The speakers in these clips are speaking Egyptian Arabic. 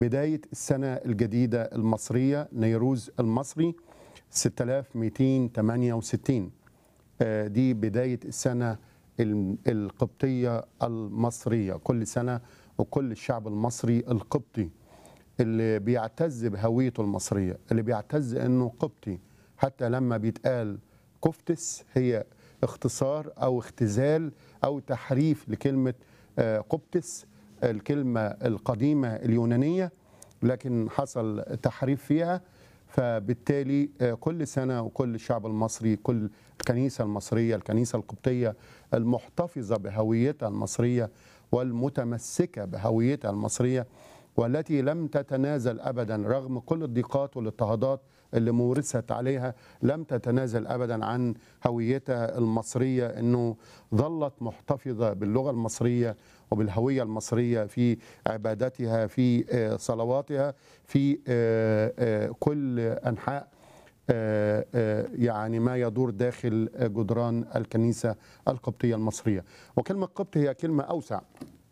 بداية السنة الجديدة المصرية نيروز المصري 6268 آه، دي بداية السنة ال- القبطية المصرية كل سنة وكل الشعب المصري القبطي اللي بيعتز بهويته المصرية اللي بيعتز انه قبطي حتى لما بيتقال كفتس هي اختصار او اختزال او تحريف لكلمة آه، قبطس الكلمة القديمة اليونانية لكن حصل تحريف فيها فبالتالي آه، كل سنة وكل الشعب المصري كل الكنيسة المصرية الكنيسة القبطية المحتفظة بهويتها المصرية والمتمسكة بهويتها المصرية والتي لم تتنازل ابدا رغم كل الضيقات والاضطهادات اللي مورست عليها لم تتنازل ابدا عن هويتها المصريه انه ظلت محتفظه باللغه المصريه وبالهويه المصريه في عبادتها في آه، صلواتها في آه، آه، كل انحاء آه، آه، يعني ما يدور داخل جدران الكنيسه القبطيه المصريه وكلمه قبط هي كلمه اوسع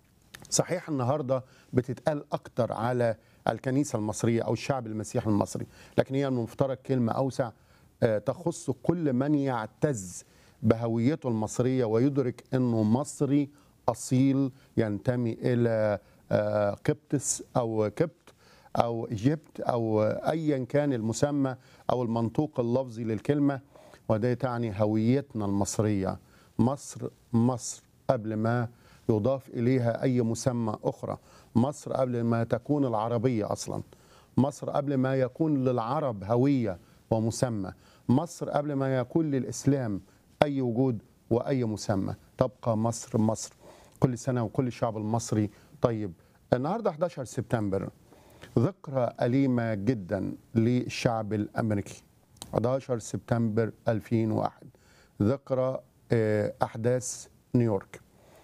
صحيح النهارده بتتقال اكتر على الكنيسه المصريه او الشعب المسيحي المصري لكن هي المفترض كلمه اوسع آه، تخص كل من يعتز بهويته المصريه ويدرك انه مصري اصيل ينتمي الى آه، قبطس او قبط او ايجيبت او ايا كان المسمى او المنطوق اللفظي للكلمه وده تعني هويتنا المصريه مصر مصر قبل ما يضاف اليها اي مسمى اخرى مصر قبل ما تكون العربيه اصلا مصر قبل ما يكون للعرب هويه ومسمى مصر قبل ما يكون للاسلام اي وجود واي مسمى تبقى مصر مصر كل سنه وكل الشعب المصري طيب النهارده 11 سبتمبر ذكرى أليمة جدا للشعب الأمريكي 11 سبتمبر 2001 ذكرى آه، أحداث نيويورك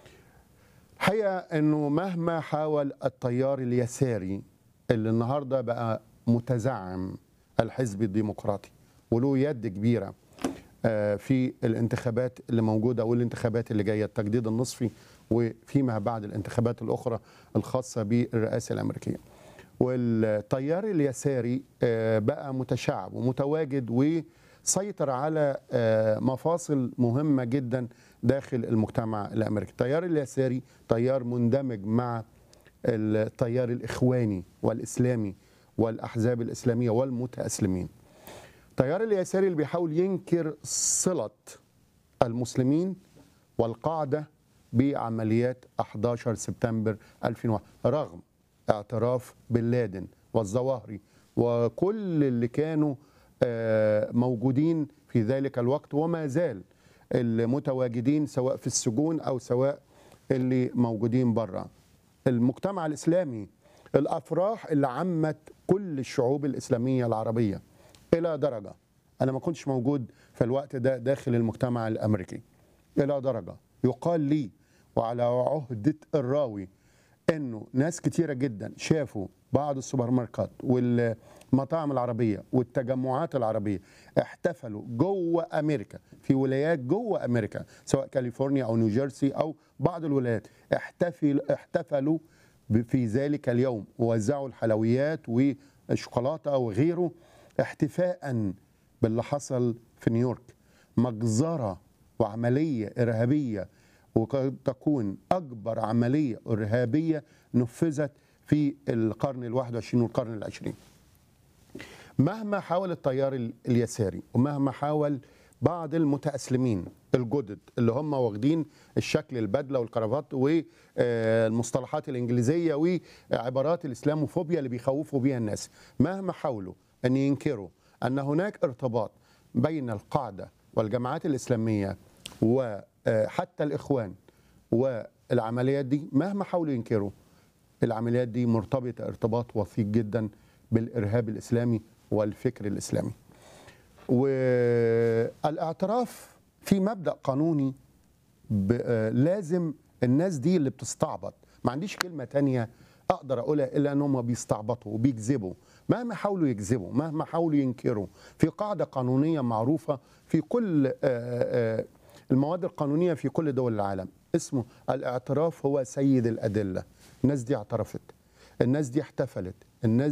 الحقيقة أنه مهما حاول التيار اليساري اللي النهاردة بقى متزعم الحزب الديمقراطي وله يد كبيرة آه، في الانتخابات اللي موجودة والانتخابات اللي جاية التجديد النصفي وفيما بعد الانتخابات الأخرى الخاصة بالرئاسة الأمريكية والتيار اليساري آه، بقى متشعب ومتواجد وسيطر على آه، مفاصل مهمة جدا داخل المجتمع الأمريكي التيار اليساري تيار مندمج مع التيار الإخواني والإسلامي والأحزاب الإسلامية والمتأسلمين التيار اليساري اللي بيحاول ينكر صلة المسلمين والقاعدة بعمليات 11 سبتمبر 2001 رغم اعتراف بن لادن والظواهري وكل اللي كانوا آه، موجودين في ذلك الوقت وما زال المتواجدين سواء في السجون او سواء اللي موجودين بره المجتمع الاسلامي الافراح اللي عمت كل الشعوب الاسلاميه العربيه الى درجه انا ما كنتش موجود في الوقت ده داخل المجتمع الامريكي الى درجه يقال لي وعلى عهده الراوي انه ناس كتيره جدا شافوا بعض السوبر ماركت والمطاعم العربيه والتجمعات العربيه احتفلوا جوه امريكا في ولايات جوه امريكا سواء كاليفورنيا او نيوجيرسي او بعض الولايات احتفل احتفلوا ب- في ذلك اليوم ووزعوا الحلويات والشوكولاته وغيره احتفاء باللي حصل في نيويورك مجزره وعمليه ارهابيه وقد تكون أكبر عملية إرهابية نفذت في القرن الواحد والعشرين والقرن العشرين مهما حاول التيار ال- اليساري ومهما حاول بعض المتأسلمين الجدد اللي هم واخدين الشكل البدلة والكرافات والمصطلحات الإنجليزية وعبارات الإسلاموفوبيا اللي بيخوفوا بيها الناس مهما حاولوا أن ينكروا أن هناك ارتباط بين القاعدة والجماعات الإسلامية وحتى الإخوان والعمليات دي مهما حاولوا ينكروا العمليات دي مرتبطة ارتباط وثيق جدا بالإرهاب الإسلامي والفكر الإسلامي والاعتراف في مبدأ قانوني ب- آه، لازم الناس دي اللي بتستعبط ما عنديش كلمة تانية أقدر أقولها إلا أنهم بيستعبطوا وبيكذبوا مهما حاولوا يكذبوا مهما حاولوا ينكروا في قاعدة قانونية معروفة في كل آه، آه، المواد القانونية في كل دول العالم اسمه الاعتراف هو سيد الأدلة الناس دي اعترفت الناس دي احتفلت الناس